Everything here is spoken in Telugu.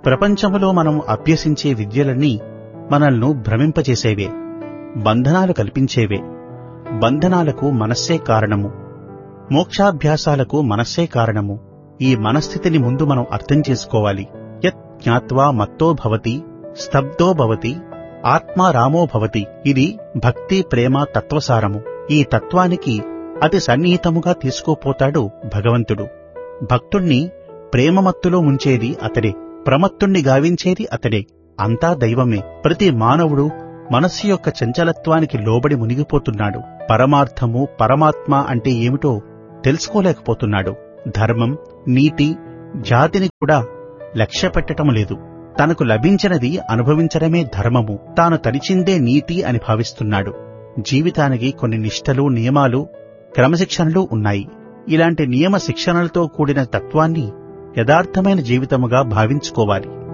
ప్రపంచములో మనం అభ్యసించే విద్యలన్నీ మనల్ని భ్రమింపచేసేవే బంధనాలు కల్పించేవే బంధనాలకు మనస్సే కారణము మోక్షాభ్యాసాలకు మనస్సే కారణము ఈ మనస్థితిని ముందు మనం అర్థం చేసుకోవాలి యత్ జ్ఞాత్వా మత్తో భవతి స్తబ్దో భవతి ఆత్మా రామో భవతి ఇది భక్తి ప్రేమ తత్వసారము ఈ తత్వానికి అతి సన్నిహితముగా తీసుకుపోతాడు భగవంతుడు భక్తుణ్ణి ప్రేమమత్తులో ముంచేది అతడే ప్రమత్తుణ్ణి గావించేది అతడే అంతా దైవమే ప్రతి మానవుడు మనస్సు యొక్క చంచలత్వానికి లోబడి మునిగిపోతున్నాడు పరమార్థము పరమాత్మ అంటే ఏమిటో తెలుసుకోలేకపోతున్నాడు ధర్మం నీతి జాతిని కూడా లక్ష్య పెట్టటం లేదు తనకు లభించినది అనుభవించడమే ధర్మము తాను తరిచిందే నీతి అని భావిస్తున్నాడు జీవితానికి కొన్ని నిష్టలు నియమాలు క్రమశిక్షణలు ఉన్నాయి ఇలాంటి నియమ శిక్షణలతో కూడిన తత్వాన్ని యథార్థమైన జీవితముగా భావించుకోవాలి